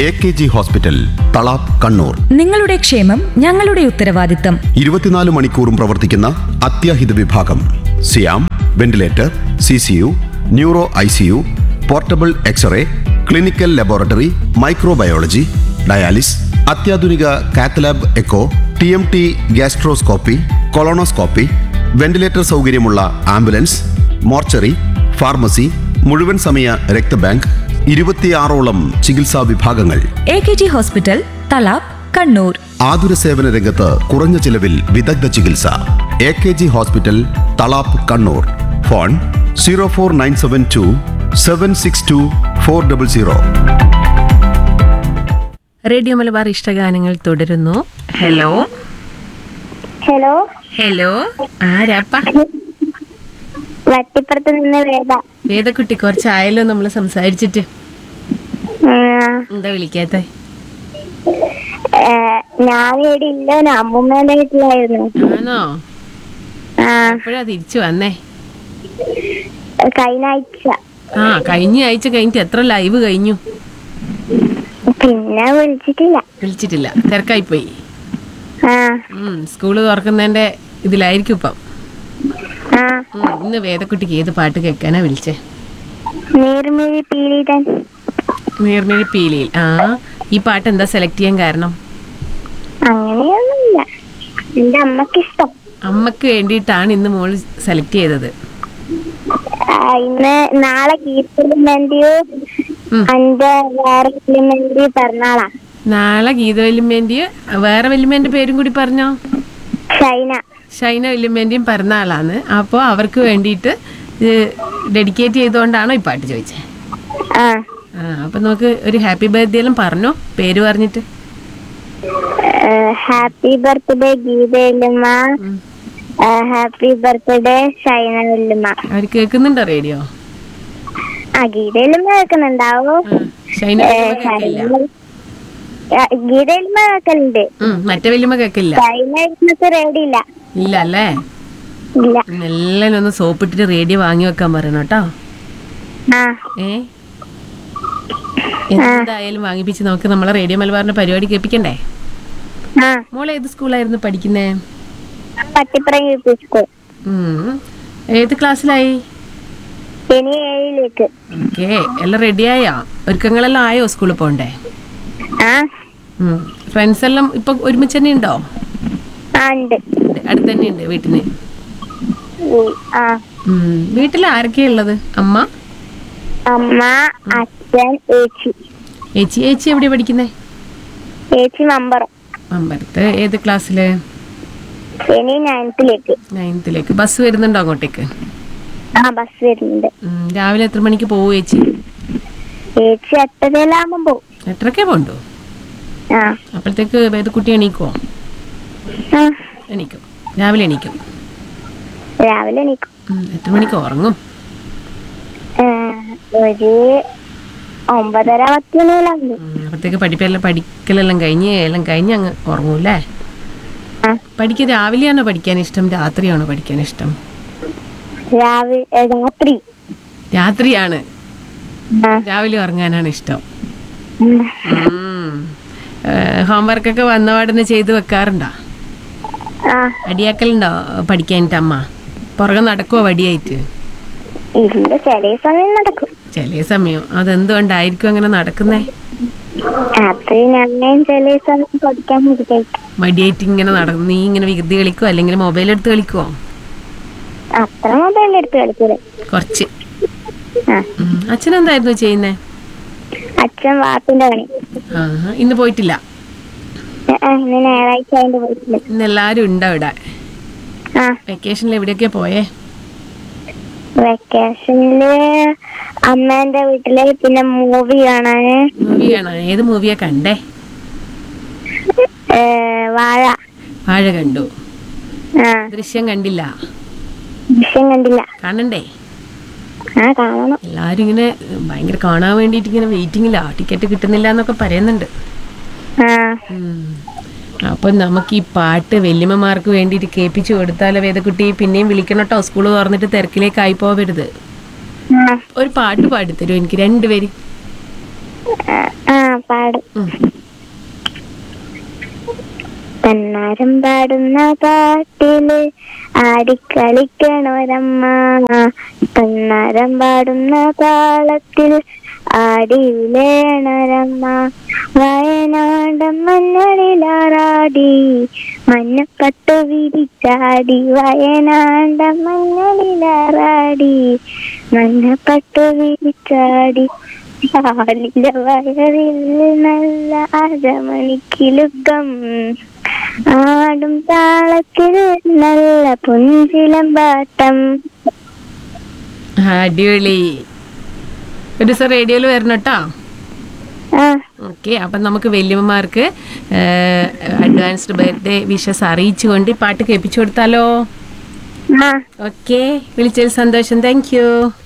A K G hospital Thalap Kannur നിങ്ങളുടെ ക്ഷേമം ഞങ്ങളുടെ ഉത്തരവാദിത്തം ഇരുപത്തിനാല് മണിക്കൂറും പ്രവർത്തിക്കുന്ന അത്യാഹിത വിഭാഗം സിയാം ventilator C C U neuro I C U portable X-ray clinical laboratory microbiology dialysis അത്യാധുനിക cath lab echo T M T gastroscopy colonoscopy ventilator സൗകര്യമുള്ള ആംബുലൻസ് മോർച്ചറി ഫാർമസി മുഴുവൻ സമയ രക്തബാങ്ക് ഇരുപത്തിയാറോളം ചികിത്സാ വിഭാഗങ്ങൾ A K G hospital Thalap Kannur ആതുര സേവന രംഗത്ത് കുറഞ്ഞ ചിലവിൽ വിദഗ്ധ ചികിത്സ A K G hospital Thalap Kannur phone zero four nine seven two seven six two four double zero radio Malabar ഇഷ്ടഗാനങ്ങൾ തുടരുന്നു ഹലോ ഹലോ ഹലോ ആരാപ്പ വട്ടിപ്പുറത്ത് നിന്ന് വേദ വേദക്കുട്ടി കുറച്ചായല്ലോ നമ്മൾ സംസാരിച്ചിട്ട് ഉം, എന്താ വിളിക്കാത്ത ഏ, ഞാൻ ഇവിടെ ഇല്ല ഞാൻ അമ്മൂമ്മേന്റെ വീട്ടിലായിരുന്നു ആണോ ആ എപ്പോഴാ തിരിച്ചു വന്നേ കഴിഞ്ഞ ആഴ്ച ആ കഴിഞ്ഞ ആഴ്ച കഴിഞ്ഞിട്ട് എത്ര ലൈവ് കഴിഞ്ഞു പിന്നെ വിളിച്ചിട്ടില്ല വിളിച്ചിട്ടില്ല തിരക്കായി പോയി ആ ഉം സ്കൂള് തുറക്കുന്നതിന്റെ ഇതിലായിരിക്കും ഇപ്പം ആ ഉം, ഇന്ന് വേദക്കുട്ടിക്ക് ഏത് പാട്ട് കേൾക്കാനാ വിളിച്ചേ നീർമിഴി പീലിതൻ നീർമിഴി പീലിയിൽ ആ ഈ പാട്ട് എന്താ സെലക്ട് ചെയ്യാൻ കാരണം അങ്ങനെയൊന്നുമില്ല എന്റെ അമ്മക്ക് ഇഷ്ടം അമ്മക്ക് വേണ്ടിയിട്ടാണ് ഇന്ന് മോള് സെലക്ട് ചെയ്തത് ആ, ഇന്ന് നാളെ ഗീതലിമെന്റിയോ ഉം. എന്റെ വേറെ എലിമെന്റി പിറന്നാളാ നാളെ ഗീത വല്യമ്മേന്റെയും വേറെ വല്യമ്മേന്റെ പേരും കൂടി പറഞ്ഞോ ഷൈന ഷൈന വല്യമ്മേന്റെയും പിറന്നാളാണ് അപ്പോൾ അവർക്ക് വേണ്ടിയിട്ട് ഡെഡിക്കേറ്റ് ചെയ്തുകൊണ്ടാണോ ഈ പാട്ട് ചോദിച്ചത് ആ ആ അപ്പൊ നമുക്ക് ഒരു ഹാപ്പി ബർത്ത്ഡേ എല്ലാം പറഞ്ഞോ പേര് പറഞ്ഞിട്ട് ഹാപ്പി ബർത്ത്ഡേ ഗീതയിലുമ്മ ഹാപ്പി ബർത്ത്ഡേ ഷൈന വല്ലുമ്മ അവർ കേൾക്കുന്നുണ്ടോ റേഡിയോ ആ ഗീതയിലുമ്മ കേൾക്കുന്നുണ്ടാവോ ഷൈന വല്യമ്മ കേൾക്കില്ല ഗീതയിലുമ്മ കേൾക്കലുണ്ട് ഉം, മറ്റേ വല്യമ്മ കേൾക്കില്ല ഷൈന ഇരുന്നത്ത് റെഡി ഇല്ല ഇല്ല അല്ലേ ഇല്ല എല്ലാം ഒന്ന് സോപ്പിട്ടിട്ട് റേഡിയോ വാങ്ങി വെക്കാൻ പറയണം കേട്ടോ ആ ഏ എന്തായാലും വാങ്ങിപ്പിച്ച് നമുക്ക് നമ്മളെ റേഡിയോ മലബാറിന്റെ പരിപാടി കേൾപ്പിക്കണ്ടേ ആ മോൾ ഏത് സ്കൂളായിരുന്നു പഠിക്കുന്നേ പട്ടിപ്പുറം യു പി സ്കൂൾ ഉം. ഏത് ക്ലാസ്സിലായി ഇനി ഏഴിലേക്ക് ഓക്കെ എല്ലാം റെഡിയായോ ഒരുക്കങ്ങളെല്ലാം ആയോ സ്കൂളിൽ പോണ്ടേ ആ ഫ്രണ്ട്സ് എല്ലാം ഇപ്പൊ ഒരുമിച്ച് തന്നെ ഉണ്ടോ ആ ഉണ്ട് അടുത്ത് തന്നെ ഉണ്ട് വീട്ടിന് ഉം, ആ ഉം. വീട്ടിൽ ആരൊക്കെയാ ഉള്ളത് അമ്മ അമ്മ അച്ഛൻ ഏച്ചി ഏച്ചി ഏച്ചി എവിടെയാ പഠിക്കുന്നേ ഏച്ചി മമ്പറം അമ്പലത്ത് ഏത് ക്ലാസ്സില് ഇനി നയൻത്തിലേക്ക് നയൻത്തിലേക്ക് ബസ് വരുന്നുണ്ടോ അങ്ങോട്ടേക്ക് ആ ബസ് വരുന്നുണ്ട് ഉം. രാവിലെ എത്ര മണിക്ക് പോകും ചേച്ചി ഏച്ചി എട്ടരയിലാകുമ്പോ പോകും എത്രയൊക്കെ പോണ്ടോ ആ അപ്പോഴത്തേക്ക് വേദക്കുട്ടി എണീക്കുമോ ആ എണീക്കും രാവിലെ എണീക്കും രാവിലെ എണീക്കും ഉം. എത്ര മണിക്ക് ഉറങ്ങും ഏ, ഒരു ഒമ്പതര പത്ത് മണിയിലാകുമ്പോ ഉം. അപ്പോഴത്തേക്ക് പഠിപ്പെല്ലാം പഠിക്കലെല്ലാം കഴിഞ്ഞ് എല്ലാം കഴിഞ്ഞ് അങ്ങ് ഉറങ്ങൂല്ലേ ആ പഠിക്കാൻ രാവിലെയാണോ പഠിക്കാൻ ഇഷ്ടം രാത്രിയാണോ പഠിക്കാൻ ഇഷ്ടം രാവിലെ രാത്രി രാത്രിയാണ് ആ രാവിലെ ഉറങ്ങാനാണ് ഇഷ്ടം ഉം. ഹോംവർക്കൊക്കെ വന്നപാടുന്ന് ചെയ്ത് വെക്കാറുണ്ടോ ആ അടിയാക്കലുണ്ടോ പഠിക്കാനിട്ട് അമ്മ പുറകെ നടക്കുവോ വടിയായിട്ട് ഇല്ല ചില സമയം നടക്കും ചില സമയം അതെന്തുകൊണ്ടായിരിക്കും അങ്ങനെ നടക്കുന്നേ രാത്രി ഞാൻ ചില സമയം പഠിക്കാൻ ഇരിക്കും മടിയായിട്ട് ഇങ്ങനെ നടക്കും നീ ഇങ്ങനെ വികൃതി കളിക്കുവോ അല്ലെങ്കിൽ മൊബൈൽ എടുത്ത് കളിക്കുവോ അത്ര മൊബൈൽ എടുത്ത് കളിക്കൂലെ കുറച്ച് ആ ഉം. അച്ഛനെന്തായിരുന്നു ചെയ്യുന്നേ അച്ഛൻ വാപ്പിന്റെ പണി ആ ഇന്ന് പോയിട്ടില്ല ആ, ആ, ഇന്ന് ഞായറാഴ്ച ആയിട്ട് പോയിട്ടില്ല ഇന്ന് എല്ലാരും ഉണ്ട് അവിടെ ആ വെക്കേഷനിൽ എവിടെയൊക്കെയാ പോയേ വെക്കേഷനില് അമ്മേന്റെ വീട്ടില് പിന്നെ മൂവി കാണാന് മൂവി കാണാൻ ഏത് മൂവിയാ കണ്ടേ ഏ, വാഴ വാഴ കണ്ടു ആ ദൃശ്യം കണ്ടില്ല ദൃശ്യം കണ്ടില്ല കാണണ്ടേ ആ കാണണം എല്ലാരും ഇങ്ങനെ ഭയങ്കര കാണാൻ വേണ്ടിയിട്ട് ഇങ്ങനെ വെയിറ്റിംഗില്ല ടിക്കറ്റ് കിട്ടുന്നില്ല എന്നൊക്കെ പറയുന്നുണ്ട് ആ ഉം. അപ്പൊ നമുക്ക് ഈ പാട്ട് വല്യമ്മമാർക്ക് വേണ്ടിയിട്ട് കേൾപ്പിച്ചു കൊടുത്താലോ വേദക്കുട്ടി പിന്നെയും വിളിക്കണം കേട്ടോ സ്കൂൾ തുറന്നിട്ട് തിരക്കിലേക്ക് ആയി പോവരുത് ആ ഒരു പാട്ട് പാടിത്തരുമോ എനിക്ക് രണ്ടുപേര് ആ, ആ പാടും തന്നാരം പാടുന്ന പാട്ടില് ആടിക്കളിക്കണൊരമ്മ തന്നാരം പാടുന്ന താളത്തിൽ ആടി വിളയണൊരമ്മ വയനാടൻ മഞ്ഞളിലാറാടി മഞ്ഞപ്പട്ട് വിരിച്ചാടി വയനാടൻ മഞ്ഞളിലാറാടി മഞ്ഞപ്പട്ട് വിരിച്ചാടി പാലില വയറിൽ നല്ല അരമണിക്കിലുക്കം ആടും താളത്തിൽ നല്ല പുഞ്ചിലമ്പാട്ടം അടിപൊളി ഒരു ദിവസം റേഡിയോയിൽ വരണം കേട്ടോ ആ ഓക്കെ അപ്പം നമുക്ക് വല്യമ്മമാർക്ക് അഡ്വാൻസ്ഡ് ബർത്ത്ഡേ വിഷസ് അറിയിച്ചുകൊണ്ട് ഈ പാട്ട് കേൾപ്പിച്ചു കൊടുത്താലോ ആ ഓക്കെ വിളിച്ചതിൽ സന്തോഷം താങ്ക് യു